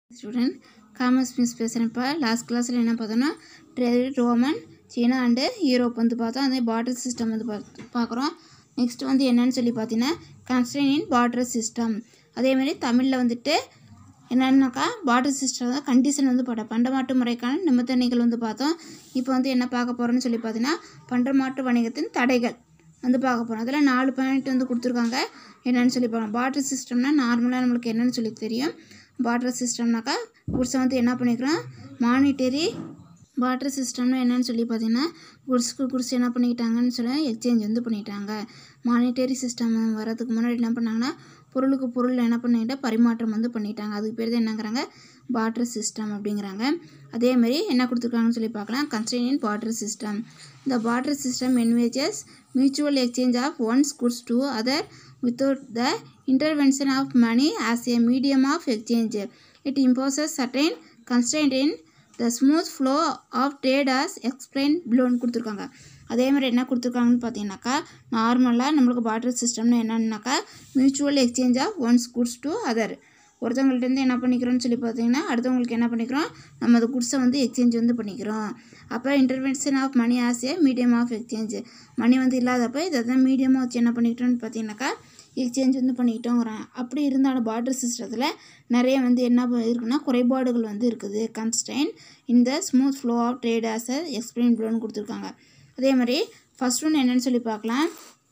Student commerce miss பேசுகிறேன் இப்போ last கிளாஸில் என்ன பார்த்தோன்னா ட்ரேட் ரோமன் சீனா அண்டு யூரோப் வந்து பார்த்தோம் அதே பார்டர் சிஸ்டம் வந்து பார்த்து பார்க்குறோம் நெக்ஸ்ட் வந்து என்னன்னு சொல்லி பார்த்தீங்கன்னா கன்ஸ்ட்ரெயின் இன் பார்டர் சிஸ்டம் அதேமாதிரி தமிழில் வந்துட்டு என்னன்னாக்கா பார்டர் சிஸ்டம் தான் கண்டிஷன் வந்து போட்ட பண்டமாட்டு முறைக்கான நிபந்தனைகள் வந்து பார்த்தோம் இப்போ வந்து என்ன பார்க்க போகிறோம்னு சொல்லி பார்த்தீங்கன்னா பண்டமாட்டு வணிகத்தின் தடைகள் வந்து பார்க்க போகிறோம் அதில் நாலு பாயிண்ட் வந்து கொடுத்துருக்காங்க என்னென்னு சொல்லி போகிறோம் பார்டர் சிஸ்டம்னா நார்மலாக நம்மளுக்கு என்னென்னு சொல்லி தெரியும் பார்டர் சிஸ்டம்னாக்கா குட்ஸை வந்து என்ன பண்ணிக்கிறோம் மானிட்டரி பார்டர் சிஸ்டம்னா என்னன்னு சொல்லி பார்த்தீங்கன்னா குட்ஸ்க்கு குட்ஸ் என்ன பண்ணிக்கிட்டாங்கன்னு சொல்லி எக்ஸ்சேஞ்ச் வந்து பண்ணிட்டாங்க மானிட்டரி சிஸ்டம் வரதுக்கு முன்னாடி என்ன பண்ணாங்கன்னா பொருளுக்கு பொருள் என்ன பண்ணிக்கிட்ட பரிமாற்றம் வந்து பண்ணிட்டாங்க அதுக்கு பேர் தான் என்னங்கிறாங்க பார்டர் சிஸ்டம் அப்படிங்கிறாங்க அதேமாரி என்ன கொடுத்துருக்காங்கன்னு சொல்லி பார்க்கலாம் கன்ஸ்ட்ரெயின் இன் பார்டர் சிஸ்டம் இந்த barter system envisages mutual exchange of one's goods to other without the intervention of money as a medium of exchange. It imposes certain constraint in the smooth flow of trade as explained below கொடுத்துருக்காங்க அதே மாதிரி என்ன கொடுத்துருக்காங்கன்னு பார்த்தீங்கன்னாக்கா நார்மலாக நம்மளுக்கு barter சிஸ்டம்னு என்னன்னாக்கா mutual exchange of one's goods to other ஒருத்தவங்கள்ட்டேருந்து என்ன பண்ணிக்கிறோம்னு சொல்லி பார்த்தீங்கன்னா அடுத்தவங்களுக்கு என்ன பண்ணிக்கிறோம் நம்ம அந்த குட்ஸை வந்து எக்ஸ்சேஞ்ச் வந்து பண்ணிக்கிறோம் அப்போ intervention of money as a medium of exchange money வந்து இல்லாதப்போ இதை தான் மீடியமாக வச்சு என்ன பண்ணிக்கிட்டோம்னு பார்த்தீங்கன்னாக்கா எக்ஸ்சேஞ்ச் வந்து பண்ணிக்கிட்டோங்கிறேன் அப்படி இருந்தாலும் பார்டர் சிஸ்டத்தில் நிறைய வந்து என்ன இருக்குன்னா குறைபாடுகள் வந்து இருக்குது கன்ஸ்டைன் இந்த smooth flow of trade as a explain ப்ளோன்னு கொடுத்துருக்காங்க அதே மாதிரி ஃபஸ்ட் ஒன் என்னென்னு சொல்லி பார்க்கலாம்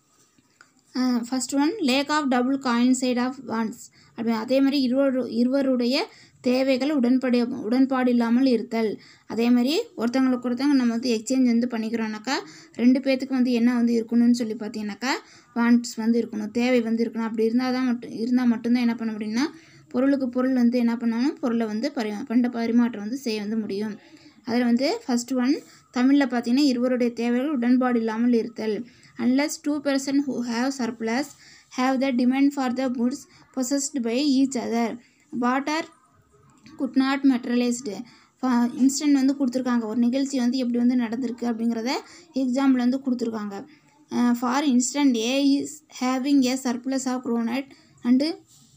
first one lack of double coincidence of wants அப்படி அதே மாதிரி இருவரு இருவருடைய தேவைகள் உடன்படி உடன்பாடு இல்லாமல் இருத்தல் அதே மாதிரி ஒருத்தவங்களுக்கு ஒருத்தவங்க நம்ம வந்து எக்ஸ்சேஞ்ச் வந்து பண்ணிக்கிறோம்னாக்கா ரெண்டு பேர்த்துக்கு வந்து என்ன வந்து இருக்கணும்னு சொல்லி பார்த்தீங்கன்னாக்கா வாண்ட்ஸ் வந்து இருக்கணும் தேவை வந்து இருக்கணும் அப்படி இருந்தால் தான் மட்டும் இருந்தால் மட்டும்தான் என்ன பண்ண முடியும்னா பொருளுக்கு பொருள் வந்து என்ன பண்ணாலும் பொருளை வந்து பரி பண்ட பரிமாற்றம் வந்து செய்ய வந்து முடியும் அதில் வந்து ஃபஸ்ட் ஒன் தமிழில் பார்த்தீங்கன்னா இருவருடைய தேவைகள் உடன்பாடு இல்லாமல் இருத்தல் unless two person who have surplus have the demand for the goods possessed by each other barter could not materialised instance வந்து கொடுத்துருக்காங்க ஒரு நிகழ்ச்சி வந்து எப்படி வந்து நடந்திருக்கு அப்படிங்கிறத எக்ஸாம்பிள் வந்து கொடுத்துருக்காங்க for instance A is having a surplus of groundnut and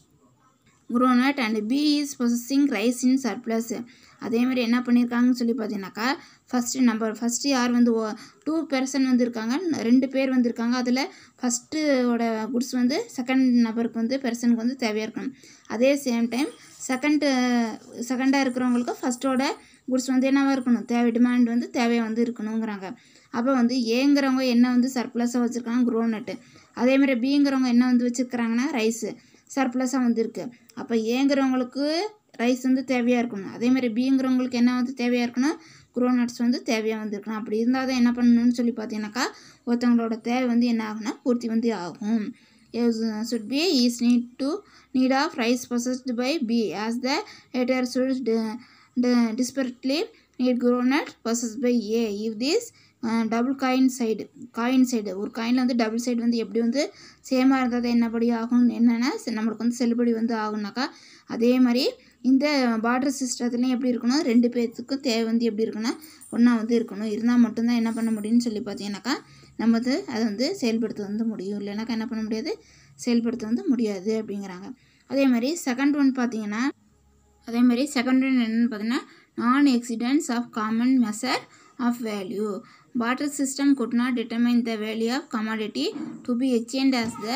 groundnut and B is possessing rice in surplus அதேமாதிரி என்ன பண்ணியிருக்காங்கன்னு சொல்லி பார்த்தீங்கன்னாக்கா ஃபஸ்ட்டு நம்பர் ஃபஸ்ட்டு யார் வந்து டூ பெர்சன் வந்து இருக்காங்க ரெண்டு பேர் வந்திருக்காங்க அதில் ஃபஸ்ட்டோட குட்ஸ் வந்து செகண்ட் நபருக்கு வந்து பெர்சனுக்கு வந்து தேவையாக இருக்கணும் அதே சேம் டைம் செகண்டு செகண்டாக இருக்கிறவங்களுக்கு ஃபஸ்ட்டோட குட்ஸ் வந்து என்னவாக இருக்கணும் தேவை டிமாண்ட் வந்து தேவையாக வந்து இருக்கணுங்கிறாங்க அப்போ வந்து ஏங்கிறவங்க என்ன வந்து சர்ப்ளஸாக வச்சுருக்காங்க குரோனட்டு அதேமாதிரி பிங்கிறவங்க என்ன வந்து வச்சுருக்கிறாங்கன்னா ரைஸு சர்ப்ளஸாக வந்து இருக்குது அப்போ ஏங்கிறவங்களுக்கு ரைஸ் வந்து தேவையாக இருக்கணும் அதேமாதிரி பிங்கிறவங்களுக்கு என்ன வந்து தேவையாக இருக்கணும் குரோனட்ஸ் வந்து தேவையாக வந்து இருக்கணும் அப்படி இருந்தால் தான் என்ன பண்ணணும்னு சொல்லி பார்த்தீங்கன்னாக்கா ஒருத்தவங்களோட தேவை வந்து என்ன ஆகும்னா பூர்த்தி வந்து ஆகும் should B is need to need of rice possessed by B as the latter should desperately need groundnut possess by A if this double coincidence coincidence ஒரு காயினில் வந்து டபுள் சைடு வந்து எப்படி வந்து சேமாக இருந்தால் தான் என்னபடி ஆகும் என்னென்னா நம்மளுக்கு வந்து செல்லுபடி வந்து ஆகும்னாக்கா அதே மாதிரி இந்த பார்டர் சிஸ்டத்துலேயும் எப்படி இருக்கணும் ரெண்டு பேர்த்துக்கும் தேவை வந்து எப்படி இருக்குன்னா ஒன்றா வந்து இருக்கணும் இருந்தால் மட்டும்தான் என்ன பண்ண முடியும்னு சொல்லி பார்த்தீங்கன்னாக்கா நம்ம வந்து அதை வந்து செயல்படுத்த வந்து முடியும் இல்லைனாக்கா என்ன பண்ண முடியாது செயல்படுத்த வந்து முடியாது அப்படிங்கிறாங்க அதே மாதிரி செகண்ட் ஒன் பார்த்தீங்கன்னா அதே மாதிரி செகண்ட் ஒன் என்னென்னு பார்த்தீங்கன்னா non existence of common measure of value. Barter system could not determine the value of commodity to be exchanged as the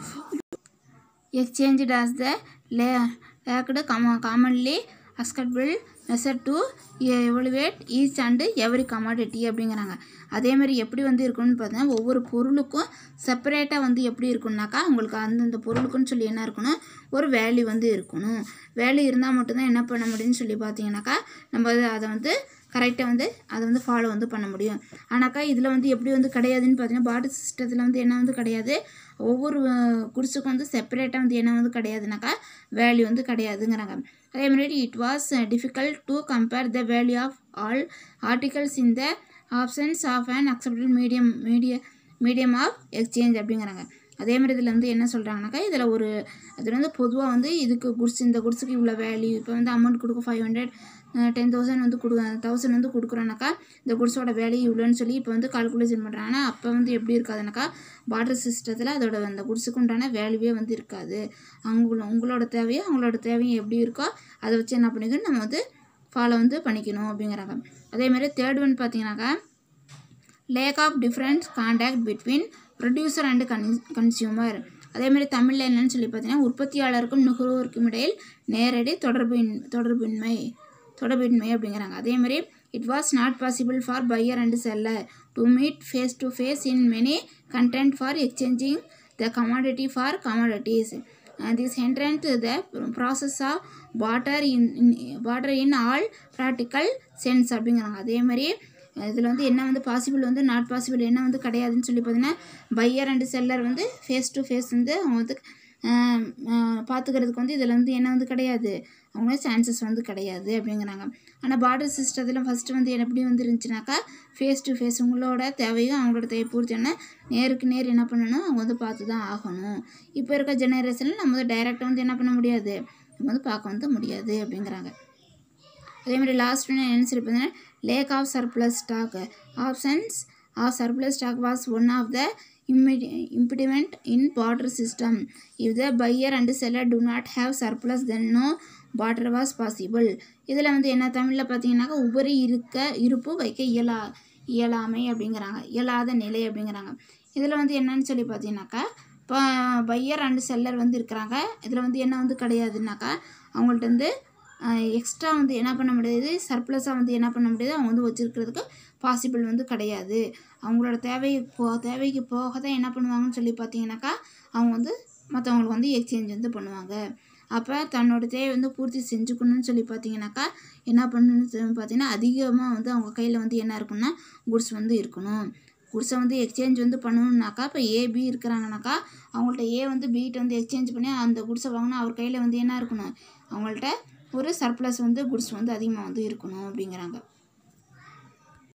exchanged as the lacked commonly acceptable measure to evaluate each and every commodity அப்படிங்கிறாங்க அதே மாதிரி எப்படி வந்து இருக்கணும்னு பார்த்தீங்கன்னா ஒவ்வொரு பொருளுக்கும் செப்பரேட்டாக வந்து எப்படி இருக்கணும்னாக்கா அவங்களுக்கு அந்தந்த பொருளுக்குன்னு சொல்லி என்ன இருக்கணும் ஒரு வேல்யூ வந்து இருக்கணும் வேல்யூ இருந்தால் மட்டும்தான் என்ன பண்ண முடியும்னு சொல்லி பார்த்தீங்கன்னாக்கா நம்ம அதை வந்து கரெக்டாக வந்து அதை வந்து ஃபாலோ வந்து பண்ண முடியும் ஆனாக்கா இதில் வந்து எப்படி வந்து கிடையாதுன்னு பார்த்தீங்கன்னா பார்டர் சிஸ்டத்தில் வந்து என்ன வந்து கிடையாது ஒவ்வொரு குடிசுக்கும் வந்து செப்பரேட்டாக வந்து என்ன வந்து கிடையாதுனாக்கா வேல்யூ வந்து கிடையாதுங்கிறாங்க அதே மாதிரி it was difficult to compare the value of all articles in the absence of an acceptable medium media medium of exchange அப்படிங்கிறாங்க அதே மாதிரி இதில் வந்து என்ன சொல்கிறாங்கனாக்கா இதில் ஒரு அதில் வந்து பொதுவாக வந்து இதுக்கு குட்ஸ் இந்த குட்ஸுக்கு இவ்வளோ வேல்யூ இப்போ வந்து அமௌண்ட் கொடுக்க ஃபைவ் ஹண்ட்ரட் டென் தௌசண்ட் வந்து கொடு தௌசண்ட் வந்து கொடுக்குறோன்னாக்கா இந்த குட்ஸோட வேல்யூ இவ்வளோன்னு சொல்லி இப்போ வந்து கால்குலேஷன் பண்ணுறாங்க ஆனால் அப்போ வந்து எப்படி இருக்காதுனாக்கா பார்டர் சிஸ்டத்தில் அதோட அந்த குட்ஸுக்கு உண்டான வேல்யூவே வந்து இருக்காது அவங்க உங்களோட தேவையோ அவங்களோட தேவையும் எப்படி இருக்கோ அதை வச்சு என்ன பண்ணிக்கணும் நம்ம வந்து ஃபாலோ வந்து பண்ணிக்கணும் அப்படிங்கிறாங்க அதே மாதிரி தேர்ட் ஒன் பார்த்தீங்கன்னாக்கா lack of difference contact between producer and con consumer அதேமாதிரி தமிழில் என்னன்னு சொல்லி பார்த்தீங்கன்னா உற்பத்தியாளருக்கும் நுகர்வோருக்கும் இடையில் நேரடி தொடர்பின் தொடர்பின்மை தொடர்பின்மை அப்படிங்கிறாங்க அதேமாதிரி it was not possible for buyer and seller to meet face to face in many content for exchanging the commodity for commodities this hindered the process of barter in barter in all practical sense அப்படிங்கிறாங்க அதே மாதிரி இதில் வந்து என்ன வந்து possible வந்து not possible என்ன வந்து கிடையாதுன்னு சொல்லி பார்த்தீங்கன்னா பையர் அண்டு செல்லர் வந்து ஃபேஸ் டு ஃபேஸ் வந்து அவங்க வந்து பார்த்துக்கிறதுக்கு வந்து இதில் வந்து என்ன வந்து கிடையாது அவங்க சான்சஸ் வந்து கிடையாது அப்படிங்கிறாங்க ஆனால் பார்டர் சிஸ்டத்தில் ஃபஸ்ட்டு வந்து எப்படி வந்து இருந்துச்சுனாக்கா ஃபேஸ் டு ஃபேஸ் உங்களோட தேவையும் அவங்களோட தேவை பூர்த்தியான நேருக்கு நேர் என்ன பண்ணணும் அவங்க வந்து பார்த்து தான் ஆகணும் இப்போ இருக்க ஜெனரேஷனில் நம்ம வந்து டைரெக்டாக வந்து என்ன பண்ண முடியாது நம்ம வந்து பார்க்க வந்து முடியாது அப்படிங்கிறாங்க அதே மாதிரி லாஸ்ட் ஒன்று என்ன சொல்லி பார்த்தீங்கன்னா lack of surplus stock absence of surplus stock was one of the immedi impediment in barter system if the buyer and seller do not have surplus then no barter was possible இதில் வந்து என்ன தமிழில் பார்த்தீங்கன்னாக்கா உபரி இருக்க இருப்பு வைக்க இயலா இயலாமை அப்படிங்கிறாங்க இயலாத நிலை அப்படிங்கிறாங்க இதில் வந்து என்னன்னு சொல்லி பார்த்தீங்கன்னாக்கா இப்போ பையர் அண்டு செல்லர் வந்து இருக்கிறாங்க இதில் வந்து என்ன வந்து கிடையாதுனாக்கா அவங்கள்ட்ட வந்து எக்ஸ்ட்ரா வந்து என்ன பண்ண முடியாது சர்ப்ளஸாக வந்து என்ன பண்ண முடியாது அவங்க வந்து வச்சுருக்கிறதுக்கு பாசிபிள் வந்து கிடையாது அவங்களோட தேவை போ தேவைக்கு போக தான் என்ன பண்ணுவாங்கன்னு சொல்லி பார்த்தீங்கன்னாக்கா அவங்க வந்து மற்றவங்களுக்கு வந்து எக்ஸ்சேஞ்ச் வந்து பண்ணுவாங்க அப்போ தன்னோட தேவை வந்து பூர்த்தி செஞ்சுக்கணும்னு சொல்லி பார்த்தீங்கன்னாக்கா என்ன பண்ணணும்னு சொல்லி பார்த்தீங்கன்னா அதிகமாக வந்து அவங்க கையில் வந்து என்ன இருக்குன்னா குட்ஸ் வந்து இருக்கணும் குட்ஸை வந்து எக்ஸ்சேஞ்ச் வந்து பண்ணணுன்னாக்கா இப்போ ஏ பி இருக்கிறாங்கனாக்கா அவங்கள்ட்ட ஏ வந்து பிகிட்ட வந்து எக்ஸ்சேஞ்ச் பண்ணி அந்த குட்ஸை வாங்கினா அவர் கையில் வந்து என்ன இருக்கணும் அவங்கள்ட்ட ஒரு சர்ப்ளஸ் வந்து குட்ஸ் வந்து அதிகமாக வந்து இருக்கணும் அப்படிங்கிறாங்க